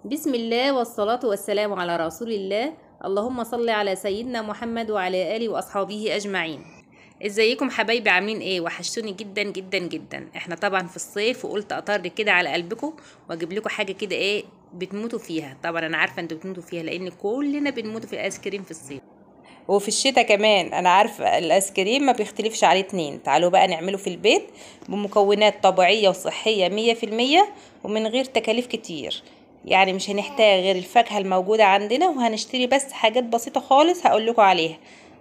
بسم الله والصلاة والسلام على رسول الله اللهم صل على سيدنا محمد وعلى آله وأصحابه أجمعين ازيكم حبايبي عاملين ايه وحشتوني جدا جدا جدا احنا طبعا في الصيف وقلت اطر كده على قلبكم واجيب لكم حاجه كده ايه بتموتوا فيها طبعا انا عارفه انتوا بتموتوا فيها لان كلنا بنموت في الايس كريم في الصيف وفي الشتاء كمان انا عارفه الايس كريم ما بيختلفش عليه اتنين تعالوا بقى نعمله في البيت بمكونات طبيعيه وصحيه مية في المية ومن غير تكاليف كتير يعني مش هنحتاج غير الفاكهه الموجوده عندنا وهنشتري بس حاجات بسيطه خالص هقول لكم عليها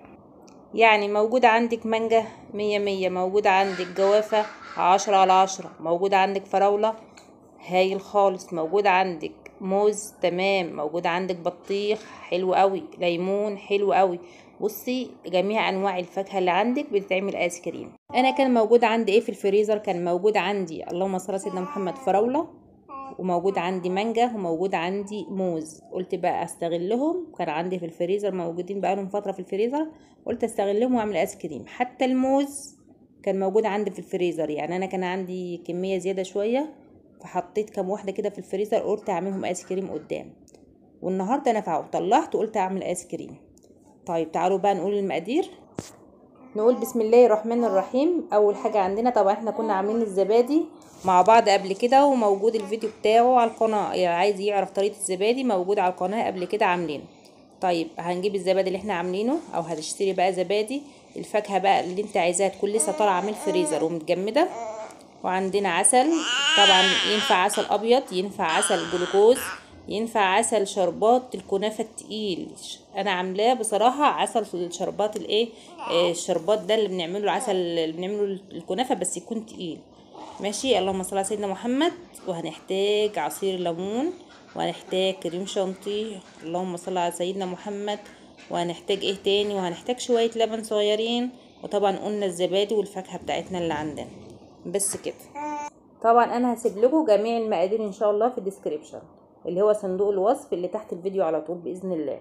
يعني موجودة عندك مانجا مية مية موجودة عندك جوافة عشرة على عشرة موجودة عندك فراولة هايل خالص موجودة عندك موز تمام موجودة عندك بطيخ حلو قوي ليمون حلو قوي بصي جميع انواع الفاكهه اللي عندك بتتعمل ايس كريم انا كان موجود عندي ايه في الفريزر كان موجود عندي اللهم صل على سيدنا محمد فراوله وموجود عندي مانجا وموجود عندي موز قلت بقى استغلهم كان عندي في الفريزر موجودين بقالهم فتره في الفريزر قلت استغلهم واعمل ايس كريم حتى الموز كان موجود عندي في الفريزر يعني انا كان عندي كميه زياده شويه فحطيت كام واحده كده في الفريزر قلت اعملهم ايس كريم قدام والنهارده نفعوا طلعت وقلت اعمل ايس كريم طيب تعالوا بقى نقول المقادير نقول بسم الله الرحمن الرحيم اول حاجه عندنا طبعا احنا كنا عاملين الزبادي مع بعض قبل كده وموجود الفيديو بتاعه على القناه يعني عايز يعرف طريقه الزبادي موجود على القناه قبل كده عاملينه طيب هنجيب الزبادي اللي احنا عاملينه او هتشتري بقى زبادي الفاكهه بقى اللي انت عايزاها تكون لسه طالعه من الفريزر ومتجمده وعندنا عسل طبعا ينفع عسل ابيض ينفع عسل جلوكوز ينفع عسل شربات الكنافه التقيل انا عاملاه بصراحه عسل الشربات الايه آه، الشربات ده اللي بنعمله العسل اللي بنعمله الكنافه بس يكون تقيل ماشي اللهم صل على سيدنا محمد وهنحتاج عصير ليمون وهنحتاج كريم شانتيه اللهم صل على سيدنا محمد وهنحتاج ايه تاني وهنحتاج شويه لبن صغيرين وطبعا قلنا الزبادي والفاكهه بتاعتنا اللي عندنا بس كده طبعا انا هسيب لكم جميع المقادير ان شاء الله في الديسكريبشن اللي هو صندوق الوصف اللي تحت الفيديو على طول باذن الله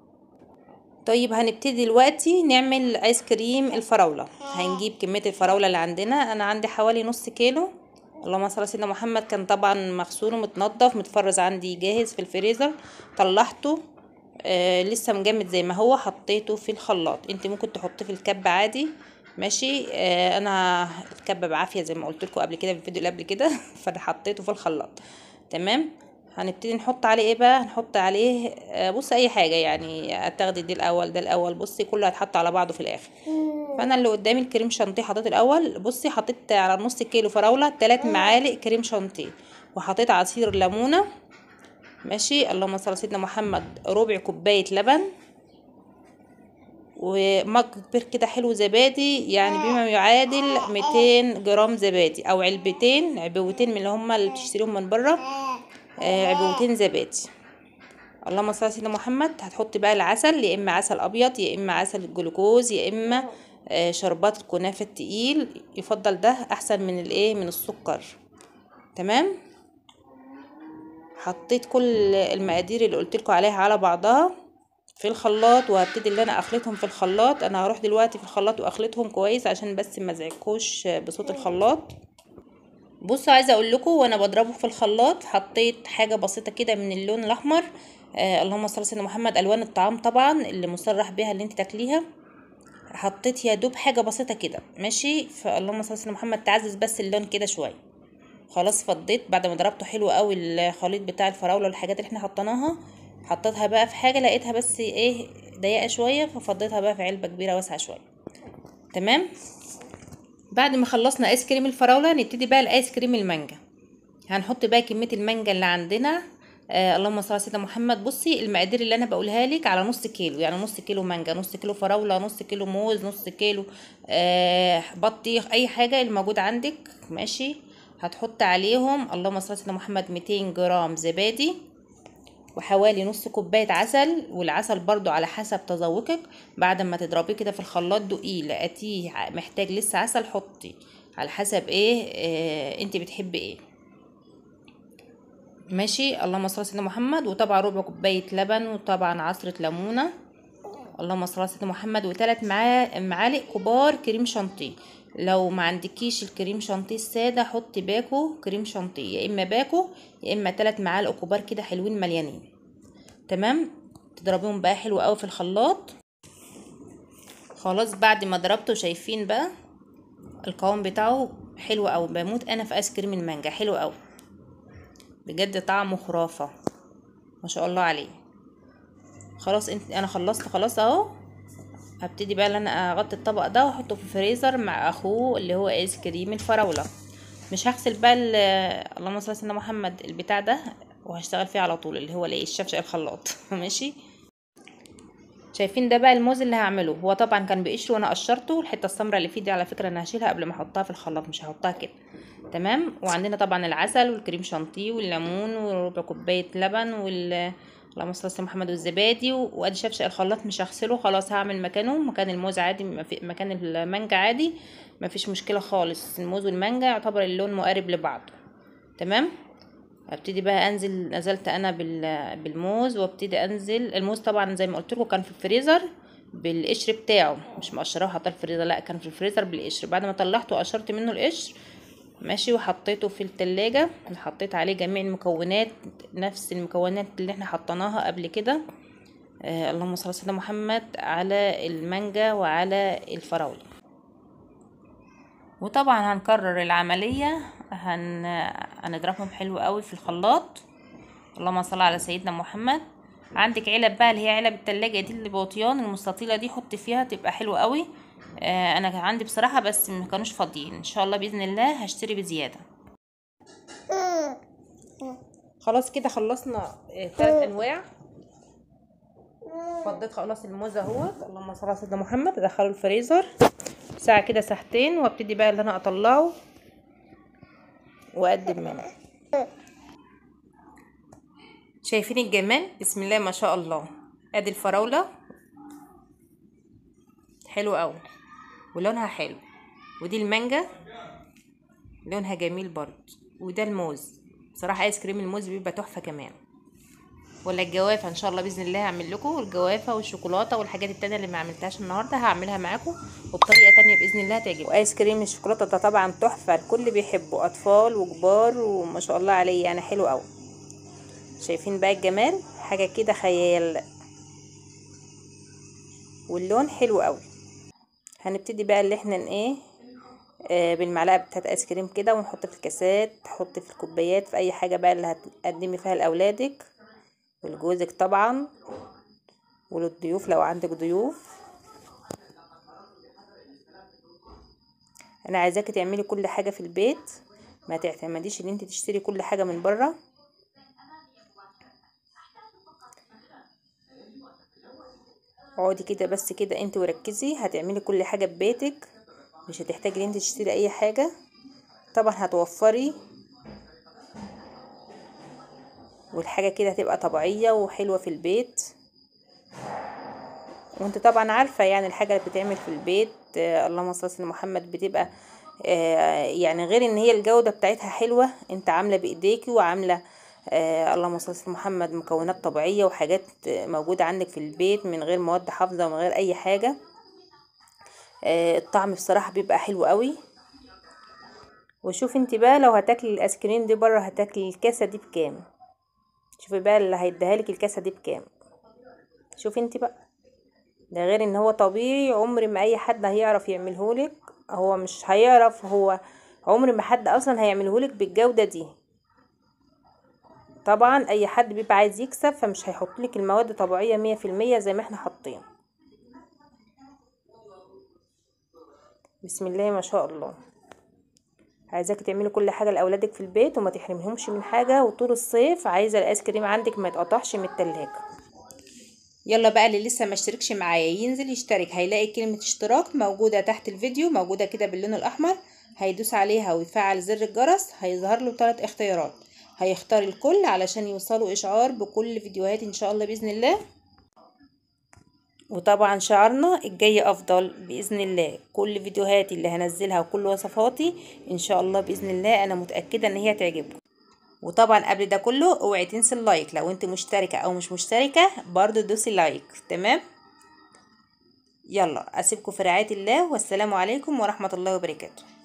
طيب هنبتدي دلوقتي نعمل ايس كريم الفراوله هنجيب كميه الفراوله اللي عندنا انا عندي حوالي نص كيلو اللهم صل على سيدنا محمد كان طبعا مغسول ومتنضف متفرز عندي جاهز في الفريزر طلعته آه لسه مجمد زي ما هو حطيته في الخلاط انت ممكن تحطيه في الكب عادي ماشي آه انا الكب بعافيه زي ما قلت لكم قبل كده في الفيديو اللي قبل كده فانا حطيته في الخلاط تمام هنبتدي نحط عليه ايه بقى هنحط عليه آه بص اي حاجه يعني هتاخدي دي الاول ده الاول بصي كله هيتحط على بعضه في الاخر فانا اللي قدامي الكريم شانتيه حطيت الاول بصي حطيت على نص كيلو فراوله 3 معالق كريم شانتيه وحطيت عصير ليمونه ماشي اللهم صل على سيدنا محمد ربع كوبايه لبن ومج كبير كده حلو زبادي يعني بما يعادل 200 جرام زبادي او علبتين عبوتين من اللي هما اللي بتشتريهم من بره آه عبوتين زبادي اللهم صل على سيدنا محمد هتحطي بقى العسل يا اما عسل ابيض يا اما عسل الجلوكوز يا اما آه شربات الكنافه التقيل يفضل ده احسن من الايه من السكر تمام حطيت كل المقادير اللي قلت لكم عليها على بعضها في الخلاط وهبتدي اللي انا اخلطهم في الخلاط انا هروح دلوقتي في الخلاط واخلطهم كويس عشان بس ما ازعجكوش بصوت الخلاط بصوا عايزه اقول لكم وانا بضربه في الخلاط حطيت حاجه بسيطه كده من اللون الاحمر آه اللهم صل على سيدنا محمد الوان الطعام طبعا اللي مصرح بيها اللي انت تاكليها حطيت يا دوب حاجه بسيطه كده ماشي فاللهم صل على سيدنا محمد تعزز بس اللون كده شويه خلاص فضيت بعد ما ضربته حلو قوي الخليط بتاع الفراوله والحاجات اللي احنا حطيناها حطيتها بقى في حاجه لقيتها بس ايه ضيقه شويه ففضيتها بقى في علبه كبيره واسعه شويه تمام بعد ما خلصنا ايس كريم الفراوله نبتدي بقى الايس كريم المانجا هنحط بقى كميه المانجا اللي عندنا آه اللهم صل على سيدنا محمد بصي المقادير اللي انا بقولها لك على نص كيلو يعني نص كيلو مانجا نص كيلو فراوله نص كيلو موز نص كيلو آه بطيخ اي حاجه اللي موجود عندك ماشي هتحط عليهم اللهم صل على سيدنا محمد 200 جرام زبادي وحوالي نص كوباية عسل والعسل برضو على حسب تذوقك بعد ما تضربيه كده في الخلاط دقيه لقيتيه محتاج لسه عسل حطي على حسب ايه, إيه انت بتحبي ايه ماشي اللهم صل على سيدنا محمد وطبعا ربع كوباية لبن وطبعا عصرة ليمونة اللهم صل على سيدنا محمد وثلاث معالق كبار كريم شانتيه لو ما عندكيش الكريم شانتيه الساده حطي باكو كريم شانتيه يا اما باكو يا اما ثلاث معالق كبار كده حلوين مليانين تمام تضربيهم بقى حلو قوي في الخلاط خلاص بعد ما ضربته شايفين بقى القوام بتاعه حلو قوي بموت انا في ايس كريم المانجا حلو قوي بجد طعمه خرافه ما شاء الله عليه خلاص انت انا خلصت خلاص اهو هبتدي بقى ان انا اغطي الطبق ده واحطه في الفريزر مع اخوه اللي هو ايس كريم الفراوله مش هغسل بقى اللهم صل على سيدنا محمد البتاع ده وهشتغل فيه على طول اللي هو الايه الشفشق الخلاط ماشي شايفين ده بقى الموز اللي هعمله هو طبعا كان بقشره وانا قشرته الحته السمراء اللي فيه دي على فكره انا هشيلها قبل ما احطها في الخلاط مش هحطها كده تمام وعندنا طبعا العسل والكريم شانتيه والليمون وربع كوبايه لبن وال اللهم صل على محمد والزبادي وادي شفشق الخلاط مش هغسله خلاص هعمل مكانه مكان الموز عادي مكان المانجا عادي مفيش مشكله خالص الموز والمانجا يعتبر اللون مقارب لبعضه تمام ابتدي بقى انزل نزلت انا بالموز وابتدي انزل الموز طبعا زي ما قلت لكم كان في الفريزر بالقشر بتاعه مش مقشراه وحاطاه في الفريزر لا كان في الفريزر بالقشر بعد ما طلعته وقشرت منه القشر ماشي وحطيته في التلاجة حطيت عليه جميع المكونات نفس المكونات اللي احنا حطيناها قبل كده آه اللهم صل على سيدنا محمد على المانجا وعلى الفراولة وطبعا هنكرر العملية هن... هنضربهم حلو قوي في الخلاط اللهم صل على سيدنا محمد عندك علب بقى اللي هي علب التلاجة دي اللي بوطيان المستطيلة دي حط فيها تبقى حلوة قوي آه انا كان عندي بصراحة بس ما كانوش فاضيين ان شاء الله باذن الله هشتري بزيادة خلاص كده خلصنا ثلاث انواع فضيت خلاص الموز اهوت اللهم صل على سيدنا محمد ادخله الفريزر ساعة كده ساعتين وابتدي بقى اللي انا اطلعه واقدم منه شايفين الجمال بسم الله ما شاء الله ادي الفراولة حلو قوي ولونها حلو ودي المانجا لونها جميل برضه وده الموز بصراحة ايس كريم الموز بيبقى تحفة كمان ولا الجوافة ان شاء الله باذن الله هعمل لكم الجوافة والشوكولاتة والحاجات التانية اللي ما عملتهاش النهاردة هعملها معاكم وبطريقة تانية باذن الله هتعجبكم وايس كريم الشوكولاتة ده طبعا تحفة الكل بيحبه اطفال وكبار وما شاء الله عليه يعني حلو قوي شايفين بقى الجمال حاجة كده خيال واللون حلو قوي هنبتدي بقى اللي احنا ايه آه بالمعلقه بتاعت ايس كريم كده ونحط في الكاسات تحط في الكوبايات في اي حاجه بقى اللي هتقدمي فيها لاولادك ولجوزك طبعا وللضيوف لو عندك ضيوف انا عايزاكي تعملي كل حاجه في البيت ما تعتمديش ان انت تشتري كل حاجه من بره اقعدي كده بس كده انت وركزي هتعملي كل حاجه ببيتك مش هتحتاجي ان انت تشتري اي حاجه طبعا هتوفري والحاجه كده هتبقى طبيعيه وحلوه في البيت وانت طبعا عارفه يعني الحاجه اللي بتتعمل في البيت آه اللهم صل على محمد بتبقى آه يعني غير ان هي الجوده بتاعتها حلوه انت عامله بايديكي وعامله آه اللهم صل على محمد مكونات طبيعيه وحاجات موجوده عندك في البيت من غير مواد حافظه ومن غير اي حاجه آه الطعم بصراحه بيبقى حلو قوي وشوف انت بقى لو هتاكلي الايس كريم دي بره هتاكلي الكاسه دي بكام شوفي بقى اللي هيديها لك الكاسه دي بكام شوفي انت بقى ده غير ان هو طبيعي عمر ما اي حد هيعرف يعملهولك هو مش هيعرف هو عمر ما حد اصلا هيعملهولك بالجوده دي طبعا اي حد بيبقى عايز يكسب فمش هيحط لك المواد طبيعيه مية في المية زي ما احنا حاطين بسم الله ما شاء الله عايزاكي تعملي كل حاجه لاولادك في البيت وما تحرمهمش من حاجه وطول الصيف عايزه الايس كريم عندك ما يتقطعش من التلاجة يلا بقى اللي لسه ما اشتركش معايا ينزل يشترك هيلاقي كلمه اشتراك موجوده تحت الفيديو موجوده كده باللون الاحمر هيدوس عليها ويفعل زر الجرس هيظهر له ثلاث اختيارات هيختار الكل علشان يوصلوا اشعار بكل فيديوهات ان شاء الله باذن الله وطبعا شعارنا الجاي افضل باذن الله كل فيديوهاتي اللي هنزلها وكل وصفاتي ان شاء الله باذن الله انا متاكده ان هي تعجبكم وطبعا قبل ده كله اوعي تنسي اللايك لو انت مشتركه او مش مشتركه برضو دوسي لايك تمام يلا اسيبكم في رعاية الله والسلام عليكم ورحمة الله وبركاته